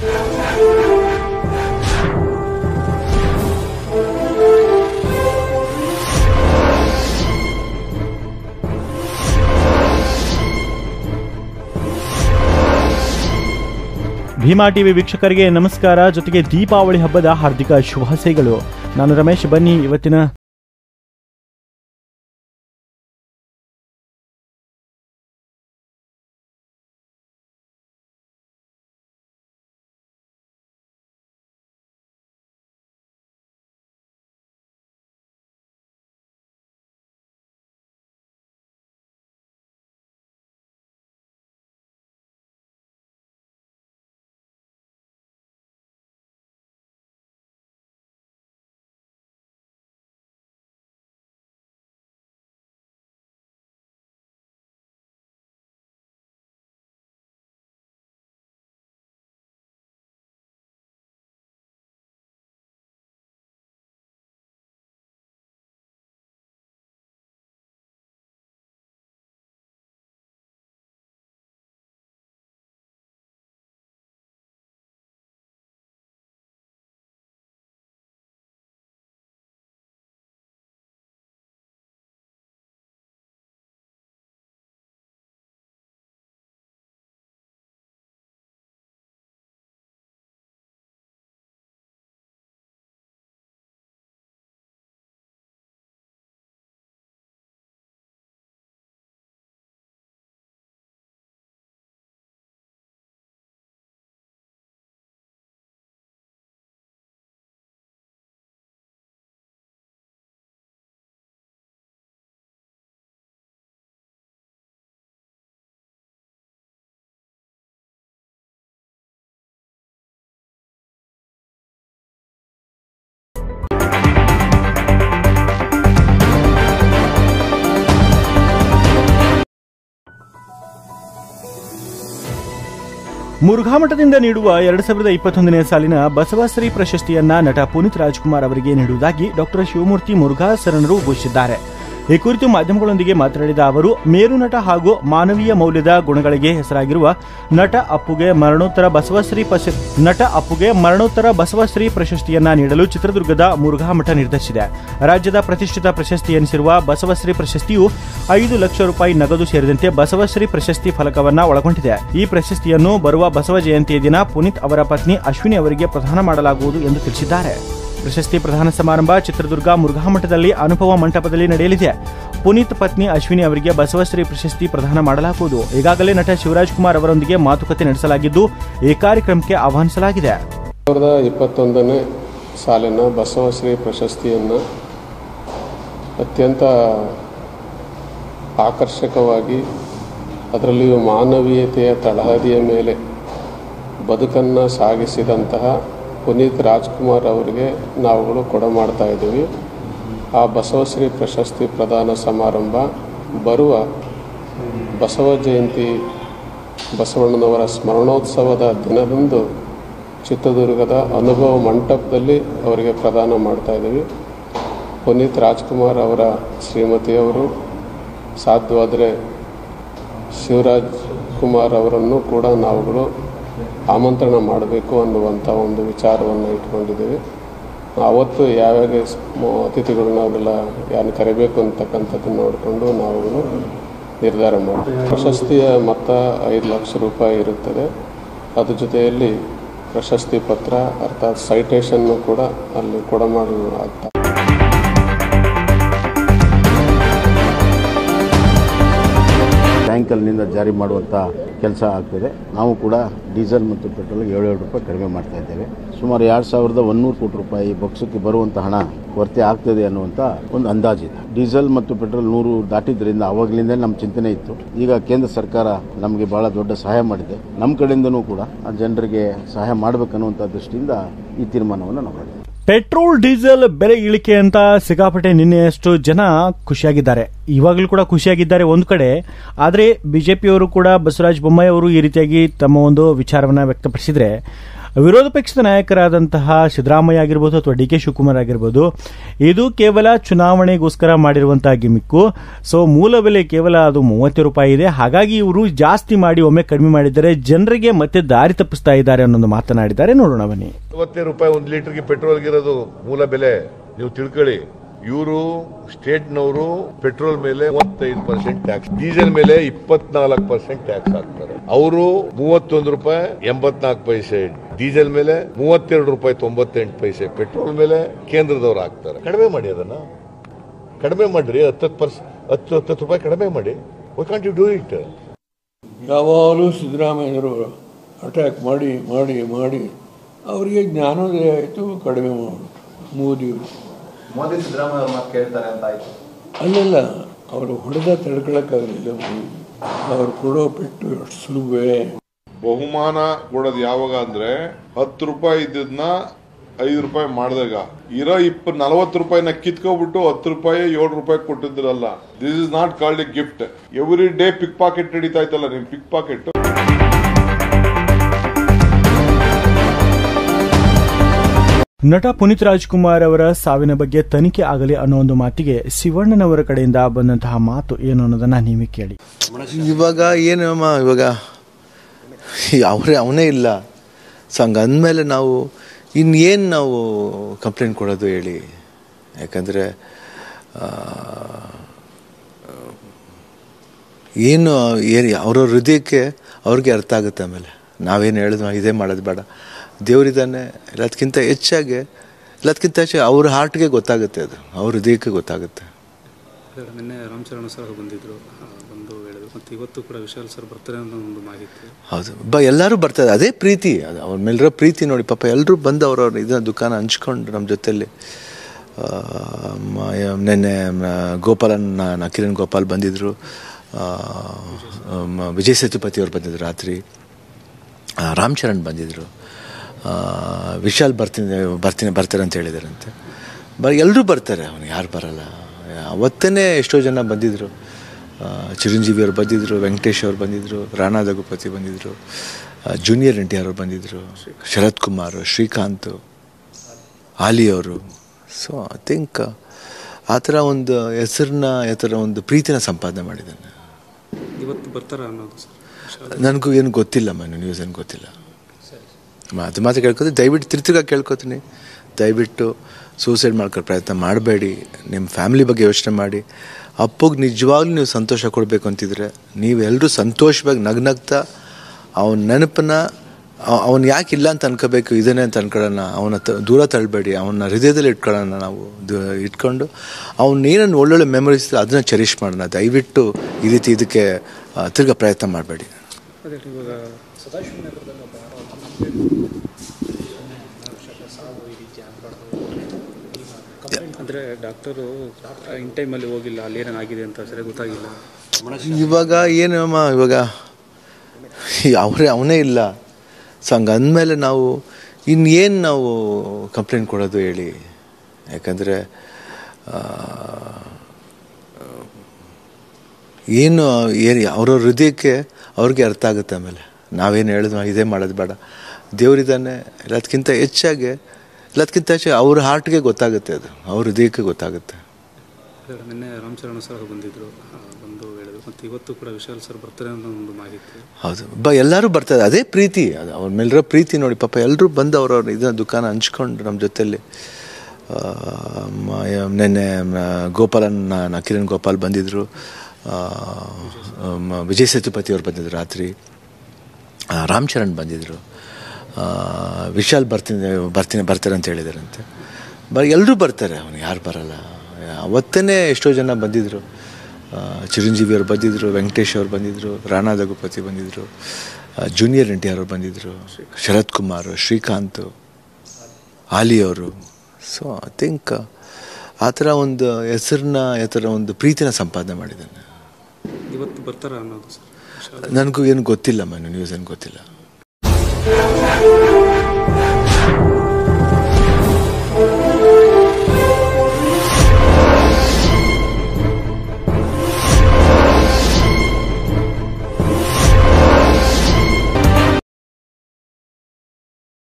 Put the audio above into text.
Bima TV ವೀಕ್ಷಕರಿಗೆ ನಮಸ್ಕಾರ ಜೊತೆಗೆ ದೀಪಾವಳಿ ಹಬ್ಬದ ಹಾರ್ದಿಕ ಶುಭಾಶಯಗಳು ನಾನು ರಮೇಶ್ ಬನ್ನಿ ಇವತ್ತಿನ ಮುರುಘಾಮಠದಿಂದ ನೀಡುವ ಎರಡ್ ಸಾವಿರದ ಇಪ್ಪತ್ತೊಂದನೇ ಸಾಲಿನ ಬಸವಶ್ರೀ ಪ್ರಶಸ್ತಿಯನ್ನ ನಟ ಪುನೀತ್ ರಾಜ್ಕುಮಾರ್ ಅವರಿಗೆ ನೀಡುವುದಾಗಿ ಡಾಕ್ಟರ್ ಶಿವಮೂರ್ತಿ ಮುರುಘಾ ಶರಣರು ಘೋಷಿಸಿದ್ದಾರೆ ಈ ಕುರಿತು ಮಾಧ್ಯಮಗಳೊಂದಿಗೆ ಮಾತನಾಡಿದ ಅವರು ಮೇರು ನಟ ಹಾಗೂ ಮಾನವೀಯ ಮೌಲ್ಯದ ಗುಣಗಳಿಗೆ ಹೆಸರಾಗಿರುವ ನಟ ಅಪ್ಪುಗೆ ಮರಣೋತ್ತರ ಬಸವಶ್ರೀ ಪ್ರಶ- ನಟ ಅಪ್ಪುಗೆ ಮರಣೋತ್ತರ ಬಸವಶ್ರೀ ಪ್ರಶಸ್ತಿಯನ್ನ ನೀಡಲು ಚಿತ್ರದುರ್ಗದ ಮುರುಘಾಮಠ ನಿರ್ಧರಿಸಿದೆ ರಾಜ್ಯದ ಪ್ರತಿಷ್ಠಿತ ಪ್ರಶಸ್ತಿ ಎನಿಸಿರುವ ಬಸವಶ್ರೀ ಪ್ರಶಸ್ತಿಯು ಐದು ಲಕ್ಷ ರೂಪಾಯಿ ನಗದು ಸೇರಿದಂತೆ ಬಸವಶ್ರೀ ಪ್ರಶಸ್ತಿ ಫಲಕವನ್ನ ಒಳಗೊಂಡಿದೆ ಈ ಪ್ರಶಸ್ತಿಯನ್ನು ಬರುವ ಬಸವ ಜಯಂತಿಯ ದಿನ ಪುನೀತ್ ಅವರ ಪತ್ನಿ ಅಶ್ವಿನಿ ಅವರಿಗೆ ಪ್ರದಾನ ಮಾಡಲಾಗುವುದು ಎಂದು ತಿಳಿಸಿದ್ದಾರೆ ಪ್ರಶಸ್ತಿ ಪ್ರದಾನ ಸಮಾರಂಭ ಚಿತ್ರದುರ್ಗ ಮುರುಘಾಮಠದಲ್ಲಿ ಅನುಭವ ಮಂಟಪದಲ್ಲಿ ನಡೆಯಲಿದೆ ಪುನೀತ್ ಪತ್ನಿ ಅಶ್ವಿನಿ ಅವರಿಗೆ ಬಸವಶ್ರೀ ಪ್ರಶಸ್ತಿ ಪ್ರದಾನ ಮಾಡಲಾಗುವುದು ಈಗಾಗಲೇ ನಟ ಶಿವರಾಜ್ ಕುಮಾರ್ ಅವರೊಂದಿಗೆ ಮಾತುಕತೆ ನಡೆಸಲಾಗಿದ್ದು ಈ ಕಾರ್ಯಕ್ರಮಕ್ಕೆ ಆಹ್ವಾನಿಸಲಾಗಿದೆ ಸಾವಿರದ ಇಪ್ಪತ್ತೊಂದನೇ ಸಾಲಿನ ಬಸವಶ್ರೀ ಪ್ರಶಸ್ತಿಯನ್ನು ಅತ್ಯಂತ ಆಕರ್ಷಕವಾಗಿ ಅದರಲ್ಲಿಯೂ ಮಾನವೀಯತೆಯ ತಳಹದಿಯ ಮೇಲೆ ಬದುಕನ್ನು ಸಾಗಿಸಿದಂತಹ ಪುನೀತ್ ರಾಜ್ಕುಮಾರ್ ಅವರಿಗೆ ನಾವುಗಳು ಕೊಡಮಾಡ್ತಾ ಇದ್ದೀವಿ ಆ ಬಸವಶ್ರೀ ಪ್ರಶಸ್ತಿ ಪ್ರದಾನ ಸಮಾರಂಭ ಬರುವ ಬಸವ ಜಯಂತಿ ಬಸವಣ್ಣನವರ ಸ್ಮರಣೋತ್ಸವದ ದಿನದಂದು ಚಿತ್ರದುರ್ಗದ ಅನುಭವ ಮಂಟಪದಲ್ಲಿ ಅವರಿಗೆ ಪ್ರದಾನ ಮಾಡ್ತಾ ಇದ್ದೀವಿ ಪುನೀತ್ ರಾಜ್ಕುಮಾರ್ ಅವರ ಶ್ರೀಮತಿಯವರು ಸಾಧ್ಯವಾದರೆ ಶಿವರಾಜ್ ಕುಮಾರ್ ಅವರನ್ನು ಕೂಡ ನಾವುಗಳು ಆಮಂತ್ರಣ ಮಾಡಬೇಕು ಅನ್ನುವಂಥ ಒಂದು ವಿಚಾರವನ್ನು ಇಟ್ಕೊಂಡಿದ್ದೀವಿ ಅವತ್ತು ಯಾವ್ಯಾವ ಸ್- ಮ- ಅತಿಥಿಗಳನ್ನ ಅವರೆಲ್ಲ ಯಾರನ್ನ ಕರಿಬೇಕು ಅಂತಕ್ಕಂಥದ್ದನ್ನು ನೋಡಿಕೊಂಡು ನಾವುಗಳು ನಿರ್ಧಾರ ಮಾಡ್ತೀವಿ ಪ್ರಶಸ್ತಿಯ ಮೊತ್ತ ಐದು ಲಕ್ಷ ರೂಪಾಯಿ ಇರುತ್ತದೆ ಅದ್ರ ಜೊತೆಯಲ್ಲಿ ಪ್ರಶಸ್ತಿ ಪತ್ರ ಅರ್ಥಾತ್ ಸೈಟೇಷನ್ನು ಕೂಡ ಅಲ್ಲಿ ಕೊಡಮಾಡಲಾಗ್ತಾ ಟ್ಯಾಂಕಲ್ನಿಂದ ಜಾರಿ ಮಾಡುವಂಥ ಕೆಲಸ ಆಗ್ತಿದೆ ನಾವು ಕೂಡ ಡೀಸೆಲ್ ಮತ್ತು ಪೆಟ್ರೋಲ್ಗೆ ಏಳೇಳು ರೂಪಾಯಿ ಕಡಿಮೆ ಮಾಡ್ತಾ ಇದ್ದೇವೆ ಸುಮಾರು ಎರಡು ಸಾವಿರದ ಒಂದೂರು ಕೋಟಿ ರೂಪಾಯಿ ಬೊಕ್ಸಕ್ಕೆ ಬರುವಂಥ ಹಣ ಕೊರತೆ ಆಗ್ತದೆ ಅನ್ನುವಂಥ ಒಂದು ಅಂದಾಜಿದೆ ಡೀಸೆಲ್ ಮತ್ತು ಪೆಟ್ರೋಲ್ ನೂರು ದಾಟಿದ್ರಿಂದ ಅವಾಗಲಿಂದ ನಮ್ಮ ಚಿಂತನೆ ಇತ್ತು ಈಗ ಕೇಂದ್ರ ಸರ್ಕಾರ ನಮಗೆ ಬಹಳ ದೊಡ್ಡ ಸಹಾಯ ಮಾಡಿದೆ ನಮ್ಮ ಕಡೆಯಿಂದನೂ ಕೂಡ ಆ ಜನರಿಗೆ ಸಹಾಯ ಮಾಡಬೇಕನ್ನುವಂಥ ದೃಷ್ಟಿಯಿಂದ ಈ ತೀರ್ಮಾನವನ್ನು ನಾವು ಮಾಡಿದ್ದೇವೆ ಪೆಟ್ರೋಲ್ ಡೀಸೆಲ್ ಬೆಲೆ ಇಳಿಕೆ ಅಂತ ಸಿಕ್ಕಾಪಟ್ಟೆ ನಿನ್ನೆಯಷ್ಟು ಜನ ಖುಷಿಯಾಗಿದ್ದಾರೆ ಇವಾಗಲೂ ಕೂಡ ಖುಷಿಯಾಗಿದ್ದಾರೆ ಒಂದು ಕಡೆ ಆದರೆ ಬಿಜೆಪಿಯವರು ಕೂಡ ಬಸವರಾಜ ಬೊಮ್ಮಾಯಿ ಅವರು ಈ ರೀತಿಯಾಗಿ ತಮ್ಮ ಒಂದು ವಿಚಾರವನ್ನ ವ್ಯಕ್ತಪಡಿಸಿದ್ರೆ ವಿರೋಧ ಪಕ್ಷದ ನಾಯಕರಾದಂತಹ ಸಿದ್ದರಾಮಯ್ಯ ಆಗಿರ್ಬೋದು ಅಥವಾ ಡಿ ಕೆ ಶಿವಕುಮಾರ್ ಆಗಿರ್ಬೋದು ಇದು ಕೇವಲ ಚುನಾವಣೆಗೋಸ್ಕರ ಮಾಡಿರುವಂತಹ ಗಿಮಿಕ್ಕು ಸೊ ಮೂಲ ಬೆಲೆ ಕೇವಲ ಅದು ಮೂವತ್ತು ರೂಪಾಯಿ ಇದೆ ಹಾಗಾಗಿ ಇವರು ಜಾಸ್ತಿ ಮಾಡಿ ಒಮ್ಮೆ ಕಡಿಮೆ ಮಾಡಿದರೆ ಜನರಿಗೆ ಮತ್ತೆ ದಾರಿ ತಪ್ಪಿಸ್ತಾ ಇದ್ದಾರೆ ಅನ್ನೋದು ಮಾತನಾಡಿದ್ದಾರೆ ನೋಡೋಣ ಬನ್ನಿ ನಲವತ್ತೈದು ರೂಪಾಯಿ ಒಂದು ಲೀಟರ್ಗೆ ಪೆಟ್ರೋಲ್ಗಿರೋದು ಮೂಲ ಬೆಲೆ ನೀವು ತಿಳ್ಕೊಳ್ಳಿ ಇವರು ಸ್ಟೇಟ್ನವರು ಪೆಟ್ರೋಲ್ ಮೇಲೆ ಮೂವತ್ತೈದು ಪರ್ಸೆಂಟ್ ಟ್ಯಾಕ್ಸ್ ಡೀಸೆಲ್ ಮೇಲೆ ಇಪ್ಪತ್ನಾಲ್ಕು ಪರ್ಸೆಂಟ್ ಟ್ಯಾಕ್ಸ್ ಹಾಕ್ತಾರೆ ಅವರು ಮೂವತ್ತೊಂದು ರೂಪಾಯಿ ಎಂಬತ್ನಾಲ್ಕು ಪೈಸೆ ಡೀಸೆಲ್ ಮೇಲೆ ಮೂವತ್ತೆರಡು ರೂಪಾಯಿ ತೊಂಬತ್ತೆಂಟು ಪೈಸೆ ಪೆಟ್ರೋಲ್ ಮೇಲೆ ಕೇಂದ್ರದವ್ರು ಹಾಕ್ತಾರೆ ಕಡಿಮೆ ಮಾಡಿ ಅದನ್ನ ಕಡಿಮೆ ಮಾಡ್ರಿ ಹತ್ತತ್ತು ಪರ್ಸ್ ಹತ್ತು ಹತ್ತತ್ತು ರೂಪಾಯಿ ಕಡಿಮೆ ಮಾಡಿ why can't you do it ಯಾವಾಗಲೂ ಸಿದ್ದರಾಮಯ್ಯರು ಅಟ್ಯಾಕ್ ಮಾಡಿ ಮಾಡಿ ಮಾಡಿ ಅವರಿಗೆ ಜ್ಞಾನೋದಯ ಆಯಿತು ಕಡಿಮೆ ಮಾಡಿ ಮೋದಿಯವರು ಮೋದಿ ಸಿದ್ದರಾಮಯ್ಯ ಮಾತು ಕೇಳ್ತಾರೆ ಅಂತ ಆಯ್ತು ಅಲ್ಲೆಲ್ಲ ಅವರು ಹೊಡೆದ ತಡ್ಕೊಳಕ್ಕಾಗಲಿಲ್ಲ ಮೋದಿ ಅವ್ರು ಕೊಡೋ ಪೆಟ್ಟು ಎಷ್ಟು ಸುಲಭವೇ ಬಹುಮಾನ ಕೊಡೋದು ಯಾವಾಗ ಅಂದ್ರೆ ಹತ್ತು ರೂಪಾಯಿ ಇದ್ದದನ್ನ ಐದು ರೂಪಾಯಿ ಮಾಡಿದಾಗ ಇರೋ ಇಪ್ಪ ನಲವತ್ತು ರೂಪಾಯಿನ ಕಿತ್ಕೊಬಿಟ್ಟು ಹತ್ತು ರೂಪಾಯಿ ಏಳು ರೂಪಾಯಿ ಕೊಟ್ಟಿದ್ರಲ್ಲ this is not called a gift every day pickpocket ನಡೀತಾ ಇತ್ತಲ್ಲ ನಿಮ್ ಪಿಕ್ ಪಾಕೆಟ್ ನಟ ಪುನೀತ್ ರಾಜ್ಕುಮಾರ್ ಅವರ ಸಾವಿನ ಬಗ್ಗೆ ತನಿಖೆ ಆಗಲಿ ಅನ್ನೋ ಒಂದು ಮಾತಿಗೆ ಶಿವಣ್ಣನವರ ಕಡೆಯಿಂದ ಬಂದಂತಹ ಮಾತು ಏನು ಅನ್ನೋದನ್ನ ನೀವೇ ಕೇಳಿ ಇವಾಗ ಏನಮ್ಮ ಇವಾಗ ಅವರೇ ಅವನೇ ಇಲ್ಲ ಸೊ ಹಂಗಂದಮೇಲೆ ನಾವು ಇನ್ನೇನು ನಾವು ಕಂಪ್ಲೇಂಟ್ ಕೊಡೋದು ಹೇಳಿ ಯಾಕಂದರೆ ಏನು ಏನು ಅವ್ರವ್ರ ಹೃದಯಕ್ಕೆ ಅವ್ರಿಗೆ ಅರ್ಥ ಆಗುತ್ತೆ ಆಮೇಲೆ ನಾವೇನು ಹೇಳಿದ್ವಿ ಇದೇ ಮಾಡೋದು ಬೇಡ ದೇವರಿದ್ದಾನೆ ಎಲ್ಲದಕ್ಕಿಂತ ಹೆಚ್ಚಾಗಿ ಎಲ್ಲದಕ್ಕಿಂತ ಹೆಚ್ಚಾಗಿ ಅವ್ರ ಹಾರ್ಟ್ಗೆ ಗೊತ್ತಾಗುತ್ತೆ ಅದು ಅವ್ರ ಹೃದಯಕ್ಕೆ ಗೊತ್ತಾಗುತ್ತೆ ಅದೇ ನಿನ್ನೆ ರಾಮಚರಣ ಸರ್ ಬಂದಿದ್ರು ಆ, ಬಂದು ಹೇಳಿದ್ರು ಮತ್ತು ಇವತ್ತು ಕೂಡ ವಿಶಾಲ್ ಸರ್ ಬರ್ತಾರೆ ಅನ್ನೋ ಒಂದು ಮಾಹಿತಿ ಹೌದು ಬ ಎಲ್ಲರೂ ಬರ್ತಾರೆ ಅದೇ ಪ್ರೀತಿ ಅದು ಅವ್ರ ಮೇಲಿರೋ ಪ್ರೀತಿ ನೋಡಿ ಪಾಪ ಎಲ್ಲರೂ ಬಂದು ಅವ್ರವ್ರ ಇದನ್ನ ದುಕಾನ ಹಂಚ್ಕೊಂಡು ನಮ್ಮ ಜೊತೆಲಿ ಆ, ಮ- ನೆನ್ನೆ ಮ- ಗೋಪಾಲನ್ ನ- ಕಿರಣ್ ಗೋಪಾಲ್ ಬಂದಿದ್ದರು ವಿಜಯ್ ಸೇತುಪತಿ ಅವ್ರು ಬಂದಿದ್ರು ರಾತ್ರಿ ಆ, ರಾಮ್ ಚರಣ್ ಬಂದಿದ್ದರು ವಿಶಾಲ್ ಬರ್ತೀನಿ ಬರ್ತೀನಿ ಬರ್ತಾರೆ ಅಂತ ಹೇಳಿದಾರಂತೆ ಬ ಎಲ್ಲರೂ ಬರ್ತಾರೆ ಅವನು ಯಾರು ಬರಲ್ಲ ಅವತ್ತೇ ಎಷ್ಟೋ ಜನ ಬಂದಿದ್ದರು ಆ, ಚಿರಂಜೀವಿ ಅವ್ರು ಬಂದಿದ್ದರು ವೆಂಕಟೇಶ್ ಅವ್ರು ಬಂದಿದ್ದರು ರಾಣಾ ರಘುಪತಿ ಬಂದಿದ್ದರು ಜೂನಿಯರ್ ಎನ್ ಟಿ ಆರ್ ಅವ್ರು ಬಂದಿದ್ದರು ಶರತ್ ಕುಮಾರ್ ಶ್ರೀಕಾಂತ್ ಆಲಿ ಅವರು ಸೊ ಐ ಥಿಂಕ್ ಆ ಥರ ಒಂದು ಹೆಸರನ್ನ ಆ ಥರ ಒಂದು ಪ್ರೀತಿನ ಸಂಪಾದನೆ ಮಾಡಿದ್ದಾನೆ ಇವತ್ತು ಬರ್ತಾರ ಅನ್ನೋದು ಸರ್ ವಿಶಾಲ್ ನನಗೂ ಏನು ಗೊತ್ತಿಲ್ಲ ಮನೆ ನ್ಯೂಸ್ ಏನು ಗೊತ್ತಿಲ್ಲ ಅದು ಮಾತ್ರ ಕೇಳ್ಕೊತೀನಿ ದಯವಿಟ್ಟು ತಿರ್ತಿರ್ಗ ಕೇಳ್ಕೊತೀನಿ ದಯವಿಟ್ಟು ಸೂಸೈಡ್ ಮಾಡ್ಕೊಳ್ಳೋ ಪ್ರಯತ್ನ ಮಾಡಬೇಡಿ ನಿಮ್ಮ ಫ್ಯಾಮಿಲಿ ಬಗ್ಗೆ ಯೋಚನೆ ಮಾಡಿ ಅಪ್ಪಗೆ ನಿಜವಾಗ್ಲೂ ನೀವು ಸಂತೋಷ ಕೊಡಬೇಕು ಅಂತಿದ್ರೆ ನೀವೆಲ್ಲರೂ ಸಂತೋಷವಾಗಿ ನಗ್ನಗ್ತಾ ಅವನ ನೆನಪನ್ನ ಅವನು ಯಾಕೆ ಇಲ್ಲ ಅಂತ ಅನ್ಕೋಬೇಕು ಇದನ್ನೇ ಅಂತ ಅನ್ಕೊಳ್ಳೋಣ ಅವನ ತ ದೂರ ತಳ್ಳಬೇಡಿ ಅವನ ಹೃದಯದಲ್ಲಿ ಇಟ್ಕೊಳ್ಳೋಣ ನಾವು ದು- ಇಟ್ಕೊಂಡು ಅವ್ನ ಏನೇನು ಒಳ್ಳೊಳ್ಳೆ ಮೆಮೊರೀಸ್ ಅದನ್ನ ಚೆರಿಷ್ ಮಾಡೋಣ ದಯವಿಟ್ಟು ಈ ರೀತಿ ಇದಕ್ಕೆ ಆ, ತಿರ್ಗಾ ಪ್ರಯತ್ನ ಮಾಡಬೇಡಿ ಅದೇ ಇವಾಗ ಅಂದರೆ ಡಾಕ್ಟರು ಇನ್ ಟೈಮಲ್ಲಿ ಹೋಗಿಲ್ಲ ಅಲ್ಲಿ ಏನೇನಾಗಿದೆ ಅಂತ ಸರಿಯಾಗಿ ಗೊತ್ತಾಗಿಲ್ಲ ಇವಾಗ ಏನಮ್ಮ ಇವಾಗ ಅವರೇ ಅವನೇ ಇಲ್ಲ ಸೊ ಹಂಗಂದಮೇಲೆ ನಾವು ಇನ್ನೇನು ನಾವು ಕಂಪ್ಲೇಂಟ್ ಕೊಡೋದು ಹೇಳಿ ಯಾಕಂದರೆ ಏನು ಏನು ಅವ್ರವ್ರ ಹೃದಯಕ್ಕೆ ಅವ್ರಿಗೆ ಅರ್ಥ ಆಗುತ್ತೆ ಆಮೇಲೆ ನಾವೇನು ಹೇಳಿದ್ವಿ ಇದೇ ಮಾಡೋದು ಬೇಡ ದೇವರಿದ್ದಾನೆ ಎಲ್ಲದಕ್ಕಿಂತ ಹೆಚ್ಚಾಗಿ ಎಲ್ಲದಕ್ಕಿಂತ ಹೆಚ್ಚಾಗಿ ಅವ್ರ ಹಾರ್ಟ್ಗೆ ಗೊತ್ತಾಗುತ್ತೆ ಅದು ಅವ್ರ ಹೃದಯಕ್ಕೆ ಗೊತ್ತಾಗುತ್ತೆ ಅದೇ ನಿನ್ನೆ ರಾಮಚರಣ ಸರ್ ಬಂದಿದ್ರು ಆ, ಬಂದು ಹೇಳಿದ್ರು ಮತ್ತು ಇವತ್ತು ಕೂಡ ವಿಶಾಲ್ ಸರ್ ಬರ್ತಾರೆ ಅನ್ನೋ ಒಂದು ಮಾಹಿತಿ ಹೌದು ಬ ಎಲ್ಲರೂ ಬರ್ತಾರೆ ಅದೇ ಪ್ರೀತಿ ಅದು ಅವ್ರ ಮೇಲಿರೋ ಪ್ರೀತಿ ನೋಡಿ ಪಾಪ ಎಲ್ಲರೂ ಬಂದು ಅವ್ರವ್ರ ಇದನ್ನ ದುಕಾನ ಹಂಚ್ಕೊಂಡು ನಮ್ಮ ಜೊತೆಲಿ ಆ, ಮ- ನೆನ್ನೆ ಮ- ಗೋಪಾಲನ್ ನ- ಕಿರಣ್ ಗೋಪಾಲ್ ಬಂದಿದ್ದರು ವಿಜಯ್ ಸೇತುಪತಿ ಅವ್ರು ಬಂದಿದ್ರು ರಾತ್ರಿ ಆ, ರಾಮ್ ಚರಣ್ ಬಂದಿದ್ದರು ವಿಶಾಲ್ ಬರ್ತೀನಿ ಬರ್ತೀನಿ ಬರ್ತಾರೆ ಅಂತ ಹೇಳಿದಾರಂತೆ ಬ ಎಲ್ಲರೂ ಬರ್ತಾರೆ ಅವನು ಯಾರು ಬರಲ್ಲ ಅವತ್ತೇ ಎಷ್ಟೋ ಜನ ಬಂದಿದ್ದರು ಆ, ಚಿರಂಜೀವಿ ಅವ್ರು ಬಂದಿದ್ದರು ವೆಂಕಟೇಶ್ ಅವ್ರು ಬಂದಿದ್ದರು ರಾಣಾ ರಘುಪತಿ ಬಂದಿದ್ದರು ಜೂನಿಯರ್ ಎನ್ ಟಿ ಆರ್ ಅವ್ರು ಬಂದಿದ್ದರು ಶರತ್ ಕುಮಾರ್ ಶ್ರೀಕಾಂತ್ ಆಲಿ ಅವರು ಸೊ ಐ ಥಿಂಕ್ ಆ ಥರ ಒಂದು ಹೆಸರನ್ನ ಆ ಥರ ಒಂದು ಪ್ರೀತಿನ ಸಂಪಾದನೆ ಮಾಡಿದ್ದಾನೆ ಇವತ್ತು ಬರ್ತಾರ ಅನ್ನೋದು ಸರ್ ವಿಶಾಲ್ ನನಗೂ ಏನು ಗೊತ್ತಿಲ್ಲ ಮನೆ ನ್ಯೂಸ್ ಏನು ಗೊತ್ತಿಲ್ಲ